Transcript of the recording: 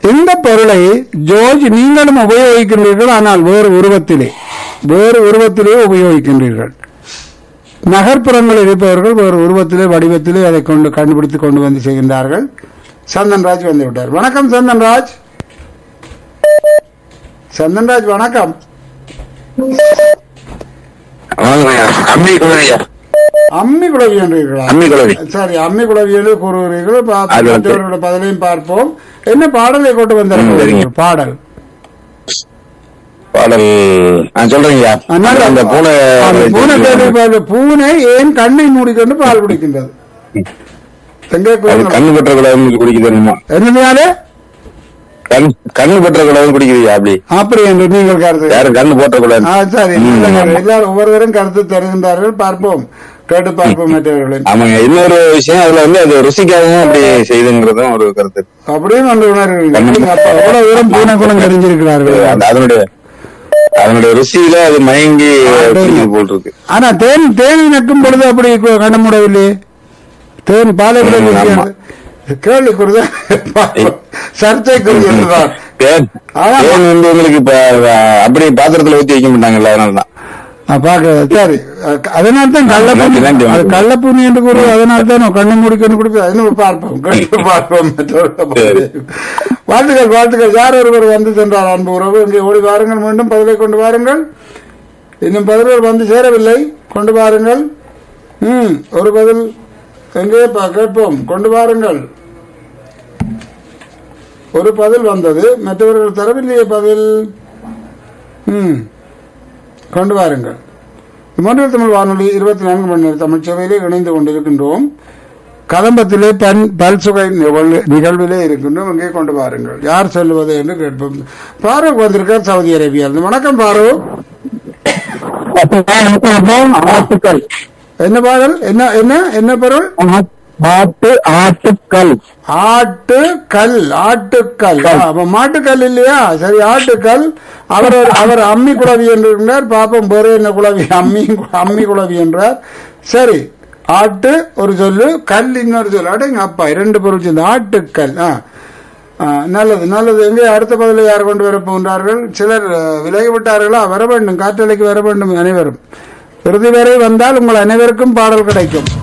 இந்த பொருளை ஜோர்ஜ் நீங்களும் உபயோகிக்கின்றீர்கள் ஆனால் வேறு உருவத்திலே வேறு உருவத்திலே உபயோகிக்கின்றீர்கள் நகர்ப்புறங்களில் இருப்பவர்கள் வேறு உருவத்திலே வடிவத்திலே அதை கொண்டு கண்டுபிடித்து கொண்டு வந்து செய்கின்றார்கள் சந்தன்ராஜ் வந்து விட்டார் வணக்கம் சந்தன்ராஜ் சந்தன்ராஜ் வணக்கம் வாங்கய்யா அம்மி குதிரையா அம்மி குளவி என்றீர்களா அம்மி குளவி சரி அம்மி குளவி என்று கூறுகிறீர்கள் பா- அது வந்து- மற்றவர்களோட பதிலையும் பார்ப்போம் என்ன பாடலை கொண்டு ம், வந்தார்கள் சரிங்க. பாடல் பாடல் நான் சொல்றேங்கய்யா அதனால அந்த பூனை அந்த பூனை கேட்டு பாரு, பூனை ஏன் கண்ணை மூடிக்கொண்டு பால் குடிக்கின்றது எங்கே அது கூறுங்கள். கண்ணு பெற்ற குழந்தை குடிக்குது என்னமோ என்னதுனாலே கண் கண்ணு பெற்ற குழந்தை குடிக்குதுயா அப்படி அப்படி என்று நீங்கள் கருத்து யாரும் கண்ணு போட்ட குழந்தை ஆ, சரி நல்ல கருத்து. எல்லாரும் ஒவ்வொருவரும் கருத்து தருகின்றார்கள் பார்ப்போம் கேட்டு பார்ப்போம் மற்றவர்களை ஆமாங்க இன்னொரு விஷயம் அதுல வந்து அது ருசிக்காகவும் அப்படி செய்துங்கிறதும் ஒரு கருத்து அப்படியும் வந்து உணர்வீர்கள் அப்ப எவ்வளவு தூரம் பூனை குணம் தெரிஞ்சிருக்கிறார்கள் அந்த- அதனுடைய அதனுடைய ருசியில அது மயங்கி குடிக்குது போல் இருக்கு ஆனா தேன் தேனி நக்கும் பொழுது அப்படி கு- கண்ண முடியவில்லையே தேன் பாலை கூட ம், ஆமா. குடிக்காது. கேள்விக்குறிதான் சர்ச்சைக்குரியதுதான் தேன் ஆமா. தேன் வந்து உங்களுக்கு இப்ப அஹ், அப்படி பாத்திரத்துல ஊத்தி வைக்க மாட்டாங்கல்ல அதனாலதான் நான் பாக்க சரி அதனால தான் கள்ளப்பூனி நன்றி, நன்றி. அது கள்ளப்பூனி என்று கூறுவது அதனால தான் கண்ணை மூடிக்கொண்டு குடிப்பது அதனும் பார்ப்போம் கண்டு பார்ப்போம் மற்றவர்கள் சரி. வாழ்த்துக்கள் வாழ்த்துக்கள் யார் ஒருவர் வந்து சென்றார் அன்பு உறவு இங்கே ஓடி வாருங்கள் மீண்டும் பதிலை கொண்டு வாருங்கள் இன்னும் பதில்கள் வந்து சேரவில்லை கொண்டு வாருங்கள் ம் ஒரு பதில் எங்கே பா- கேட்போம் கொண்டு வாருங்கள் ஒரு பதில் வந்தது மற்றவர்கள் தரவில்லையே பதில் ம் கொண்டு வாருங்கள் மொழியில் தமிழ் வானொலி இருபத்தி நான்கு மணி நேர தமிழ் சேவையிலே இணைந்து கொண்டிருக்கின்றோம் கதம்பத்திலே பன் பல்சுகை நிகழ்வு- நிகழ்விலே இருக்கின்றோம் இங்கே கொண்டு வாருங்கள் யார் சொல்லுவது என்று கேட்போம் பாரூக் வந்திருக்கார் சவுதி அரேபியா வணக்கம் பாரூக் ஆட்டுக்கள் என்ன பாடல் என்ன என்ன என்ன பொருள் ஆட்டு ஆட்டுக்கள் ஆட்டு கல் ஆட்டுக்கல் ஆ, அப்ப மாட்டுக்கல் இல்லையா சரி ஆட்டுக்கல் அவர் ஒரு- அவர் அம்மி குளவி என்று இருந்தார் பாப்போம் வேற என்ன குளவி அம்மி அம்மி குளவி என்றார் சரி ஆட்டு ஒரு சொல்லு கல் இன்னொரு சொல்லு அடங்க அப்பா இரண்டு பொருள் சேர்ந்து ஆட்டுக்கல் ஆ ஆ, நல்லது நல்லது எங்கே அடுத்த பதிலை யார் கொண்டு வர போகின்றார்கள் சிலர் அஹ், விலகி விட்டார்களா வர வேண்டும் காற்றலைக்கு வர வேண்டும் அனைவரும் இறுதி வரை வந்தால் உங்கள் அனைவருக்கும் பாடல் கிடைக்கும்